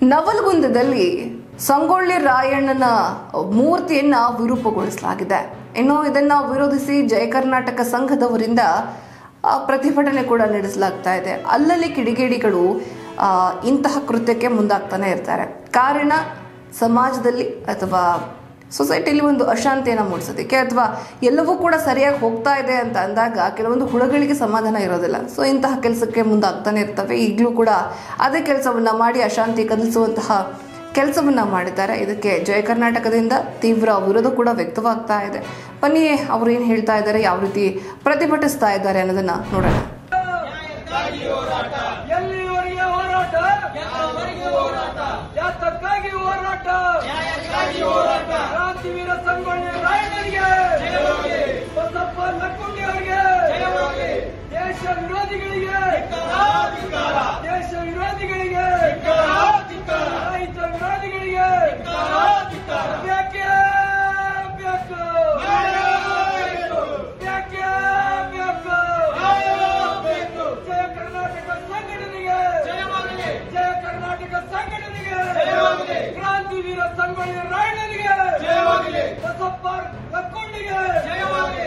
ನವಲಗುಂದದಲ್ಲಿ ಸಂಗೊಳ್ಳಿ ರಾಯಣ್ಣನ ಮೂರ್ತಿಯನ್ನ ವಿರೂಪಗೊಳಿಸಲಾಗಿದೆ ಇನ್ನು ಇದನ್ನ ವಿರೋಧಿಸಿ ಜಯ ಕರ್ನಾಟಕ ಸಂಘದವರಿಂದ ಆ, ಪ್ರತಿಭಟನೆ ಕೂಡ ನಡೆಸಲಾಗ್ತಾ ಇದೆ ಅಲ್ಲಲ್ಲಿ ಕಿಡಿಗೇಡಿಗಳು ಆ, ಇಂತಹ ಕೃತ್ಯಕ್ಕೆ ಮುಂದಾಗ್ತಾನೆ ಇರ್ತಾರೆ ಕಾರಣ ಸಮಾಜದಲ್ಲಿ ಅಥವಾ ಸೊಸೈಟಿಲಿ ಒಂದು ಅಶಾಂತಿಯನ್ನು ಮೂಡಿಸೋದಕ್ಕೆ ಅಥವಾ ಎಲ್ಲವೂ ಕೂಡ ಸರಿಯಾಗಿ ಹೋಗ್ತಾ ಇದೆ ಅಂತ ಅಂದಾಗ ಕೆಲವೊಂದು ಹುಳಗಳಿಗೆ ಸಮಾಧಾನ ಇರೋದಿಲ್ಲ ಸೊ ಇಂತಹ ಕೆಲಸಕ್ಕೆ ಮುಂದಾಗ್ತಾನೆ ಇರ್ತವೆ ಈಗಲೂ ಕೂಡ ಅದೇ ಕೆಲಸವನ್ನ ಮಾಡಿ ಅಶಾಂತಿ ಕದಲಿಸುವಂತಹ ಕೆಲಸವನ್ನ ಮಾಡಿದ್ದಾರೆ ಇದಕ್ಕೆ ಜಯ ಕರ್ನಾಟಕದಿಂದ ತೀವ್ರ ವಿರೋಧ ಕೂಡ ವ್ಯಕ್ತವಾಗ್ತಾ ಇದೆ ಬನ್ನಿ ಅವ್ರು ಏನು ಹೇಳ್ತಾ ಇದ್ದಾರೆ ಯಾವ ರೀತಿ ಪ್ರತಿಭಟಿಸ್ತಾ ಇದ್ದಾರೆ ಅನ್ನೋದನ್ನ ನೋಡೋಣ ಎಲ್ಲಿವರೆಗೆ ಹೋರಾಟ ಯಾತಕ್ಕಾಗಿ ಹೋರಾಟ ಕ್ರಾಂತಿವೀರ ಸಂಗೊಳ್ಳಿ ರಾಯಣ್ಣನಿಗೆ ಬಸಪ್ಪ ಲಕ್ಕುಂಡಿ ಅವರಿಗೆ ದೇಶ ವಿರೋಧಿಗಳಿಗೆ ದೇಶ ವಿರೋಧಿಗಳಿಗೆ ರೈತ ವಿರೋಧಿಗಳಿಗೆ ಬೇಕೇ ಬೇಕು ಬೇಕೇ ಬೇಕು ಜಯ ಕರ್ನಾಟಕ ಸಂಘಟನೆಗೆ ಜಯ ಕರ್ನಾಟಕ ಸಂಘಟನೆಗೆ ಕ್ರಾಂತಿವೀರ ಸಂಗೊಳ್ಳಿ ರಾಯಣ್ಣನಿಗೆ ಬಸಪ್ಪ ಲಕ್ಕೊಂಡಿಗೆ